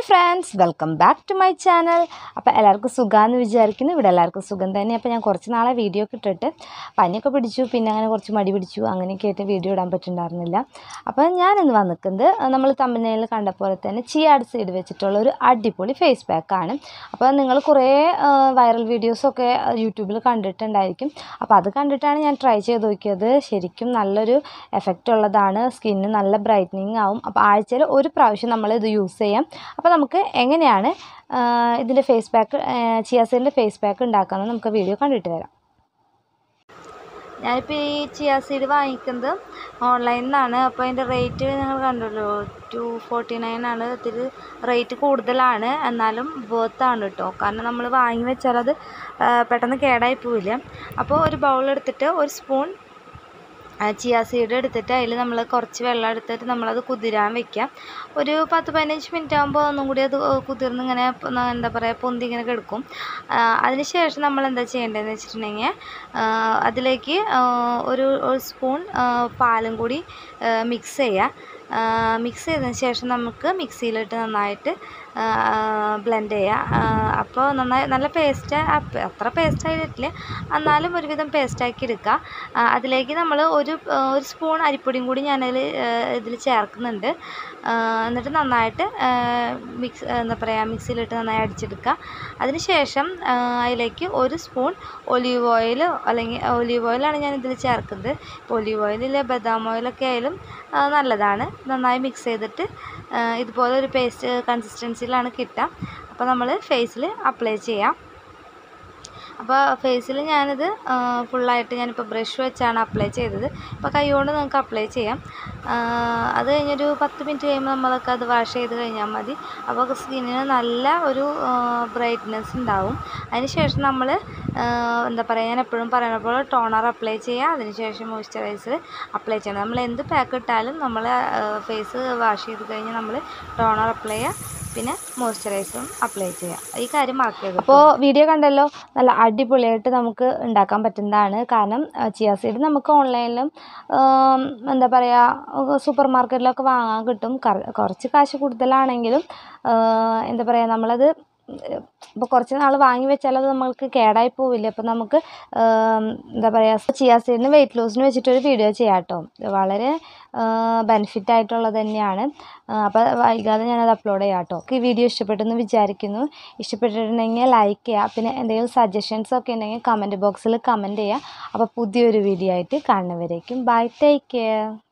friends welcome back to my channel അപ്പോൾ എല്ലാവർക്കും സുഖമാണെന്ന് വിചാരിക്കുന്നു ഇവിടെ എല്ലാവർക്കും സുഖം തന്നെ അപ്പോൾ ഞാൻ കുറച്ച് നാളെ വീഡിയോ ഒക്കെ ഇട്ടിട്ട് പനിയൊക്കെ പിടിച്ചു പിന്നെ അങ്ങനെ കുറച്ച് മടി പിടിച്ചു അങ്ങനെയൊക്കെ ആയിട്ട് വീഡിയോ ഇടാൻ പറ്റുന്നുണ്ടായിരുന്നില്ല അപ്പോൾ ഞാനിന്ന് വന്നിക്കുന്നത് നമ്മൾ തമ്പനയിൽ കണ്ട പോലെ തന്നെ ചിയാഡ് സീഡ് വെച്ചിട്ടുള്ള ഒരു അടിപൊളി ഫേസ് പാക്കാണ് അപ്പോൾ നിങ്ങൾ കുറേ വൈറൽ വീഡിയോസൊക്കെ യൂട്യൂബിൽ കണ്ടിട്ടുണ്ടായിരിക്കും അപ്പോൾ അത് കണ്ടിട്ടാണ് ഞാൻ ട്രൈ ചെയ്ത് നോക്കിയത് ശരിക്കും നല്ലൊരു എഫക്റ്റ് ഉള്ളതാണ് സ്കിന്ന് നല്ല ബ്രൈറ്റനിങ് ആവും അപ്പോൾ ആഴ്ചയിൽ ഒരു പ്രാവശ്യം നമ്മൾ ഇത് യൂസ് ചെയ്യാം അപ്പോൾ നമുക്ക് എങ്ങനെയാണ് ഇതിൻ്റെ ഫേസ് പാക്ക് ചിയാസീഡിൻ്റെ ഫേസ് പാക്ക് ഉണ്ടാക്കാമെന്ന് നമുക്ക് വീഡിയോ കണ്ടിട്ട് വരാം ഞാനിപ്പോൾ ഈ ചിയാ സീഡ് വാങ്ങിക്കുന്നത് ഓൺലൈനിൽ നിന്നാണ് അപ്പോൾ അതിൻ്റെ റേറ്റ് നിങ്ങൾ കണ്ടല്ലോ ടു ഫോർട്ടി നയൻ ആണ് ഇതിൽ റേറ്റ് കൂടുതലാണ് എന്നാലും ആണ് കേട്ടോ കാരണം നമ്മൾ വാങ്ങി വെച്ചാൽ അത് പെട്ടെന്ന് കേടായി പോവില്ല അപ്പോൾ ഒരു ബൗൾ എടുത്തിട്ട് ഒരു സ്പൂൺ ചിയാ സീഡ് എടുത്തിട്ട് അതിൽ നമ്മൾ കുറച്ച് വെള്ളം എടുത്തിട്ട് നമ്മളത് കുതിരാൻ വെക്കാം ഒരു പത്ത് പതിനഞ്ച് മിനിറ്റ് ആകുമ്പോൾ ഒന്നും കൂടി അത് കുതിർന്ന് ഇങ്ങനെ എന്താ പറയുക പൊന്തി ഇങ്ങനെ കിടക്കും അതിന് ശേഷം നമ്മൾ എന്താ ചെയ്യേണ്ടതെന്ന് വെച്ചിട്ടുണ്ടെങ്കിൽ അതിലേക്ക് ഒരു ഒരു സ്പൂൺ പാലും കൂടി മിക്സ് ചെയ്യുക മിക്സ് ചെയ്തതിന് ശേഷം നമുക്ക് മിക്സിയിലിട്ട് നന്നായിട്ട് ബ്ലെൻഡ് ചെയ്യുക അപ്പോൾ നന്നായി നല്ല പേസ്റ്റ് അത്ര പേസ്റ്റ് ആയിട്ടില്ല എന്നാലും ഒരുവിധം പേസ്റ്റാക്കി എടുക്കുക അതിലേക്ക് നമ്മൾ ഒരു ഒരു സ്പൂൺ അരിപ്പൊടിയും കൂടി ഞാനതിൽ ഇതിൽ ചേർക്കുന്നുണ്ട് എന്നിട്ട് നന്നായിട്ട് മിക്സ് എന്താ പറയുക മിക്സിയിലിട്ട് നന്നായി അടിച്ചെടുക്കുക അതിന് ശേഷം അതിലേക്ക് ഒരു സ്പൂൺ ഒലീവ് ഓയിൽ അല്ലെങ്കിൽ ഒലീവ് ഓയിലാണ് ഞാൻ ഇതിൽ ചേർക്കുന്നത് ഇപ്പോൾ ഒലീവ് ഓയിലിൽ ബദാം ഓയിലൊക്കെ ആയാലും നല്ലതാണ് നന്നായി മിക്സ് ചെയ്തിട്ട് ഇതുപോലെ ഒരു പേസ്റ്റ് കൺസിസ്റ്റൻസിയിലാണ് കിട്ടുക അപ്പോൾ നമ്മൾ ഫേസിൽ അപ്ലൈ ചെയ്യാം അപ്പോൾ ഫേസിൽ ഞാനിത് ഫുള്ളായിട്ട് ഞാനിപ്പോൾ ബ്രഷ് വെച്ചാണ് അപ്ലൈ ചെയ്തത് ഇപ്പോൾ കൈ കൊണ്ട് നിങ്ങൾക്ക് അപ്ലൈ ചെയ്യാം അത് കഴിഞ്ഞൊരു പത്ത് മിനിറ്റ് കഴിയുമ്പോൾ നമ്മളൊക്കെ അത് വാഷ് ചെയ്ത് കഴിഞ്ഞാൽ മതി അപ്പോൾ സ്കിന്നിന് നല്ല ഒരു ബ്രൈറ്റ്നെസ് ഉണ്ടാവും അതിന് ശേഷം നമ്മൾ എന്താ പറയുക ഞാൻ എപ്പോഴും പറയുന്ന പോലെ ടോണർ അപ്ലൈ ചെയ്യുക അതിന് ശേഷം മോയ്സ്ചറൈസർ അപ്ലൈ ചെയ്യണം നമ്മൾ എന്ത് പാക്ക് ഇട്ടാലും നമ്മൾ ഫേസ് വാഷ് ചെയ്ത് കഴിഞ്ഞാൽ നമ്മൾ ടോണർ അപ്ലൈ ചെയ്യുക പിന്നെ മോയ്സ്ചറൈസറും അപ്ലൈ ചെയ്യാം ഈ കാര്യം മറക്കരുത് അപ്പോൾ വീഡിയോ കണ്ടല്ലോ നല്ല അടിപൊളിയായിട്ട് നമുക്ക് ഉണ്ടാക്കാൻ പറ്റുന്നതാണ് കാരണം ചിയാ സീഡ് നമുക്ക് ഓൺലൈനിലും എന്താ പറയുക സൂപ്പർ മാർക്കറ്റിലൊക്കെ വാങ്ങാൻ കിട്ടും കുറച്ച് കാശ് കൂടുതലാണെങ്കിലും എന്താ പറയുക നമ്മളത് ഇപ്പോൾ കുറച്ച് നാൾ വാങ്ങി വെച്ചാൽ അത് നമ്മൾക്ക് കേടായി പോവില്ല അപ്പോൾ നമുക്ക് എന്താ പറയുക ചിയാ സീഡിന് വെയിറ്റ് ലോസിന് വെച്ചിട്ടൊരു വീഡിയോ ചെയ്യാം കേട്ടോ വളരെ ബെനിഫിറ്റ് ആയിട്ടുള്ളത് തന്നെയാണ് അപ്പോൾ വൈകാതെ ഞാനത് അപ്ലോഡ് ചെയ്യാം കേട്ടോ ഈ വീഡിയോ ഇഷ്ടപ്പെട്ടെന്ന് വിചാരിക്കുന്നു ഇഷ്ടപ്പെട്ടിട്ടുണ്ടെങ്കിൽ ലൈക്ക് ചെയ്യുക പിന്നെ എന്തെങ്കിലും സജഷൻസ് ഒക്കെ ഉണ്ടെങ്കിൽ കമൻറ്റ് ബോക്സിൽ കമൻറ്റ് ചെയ്യുക അപ്പോൾ പുതിയൊരു വീഡിയോ ആയിട്ട് കാണുന്നവരേക്കും ബൈ ടേക്ക് കെയർ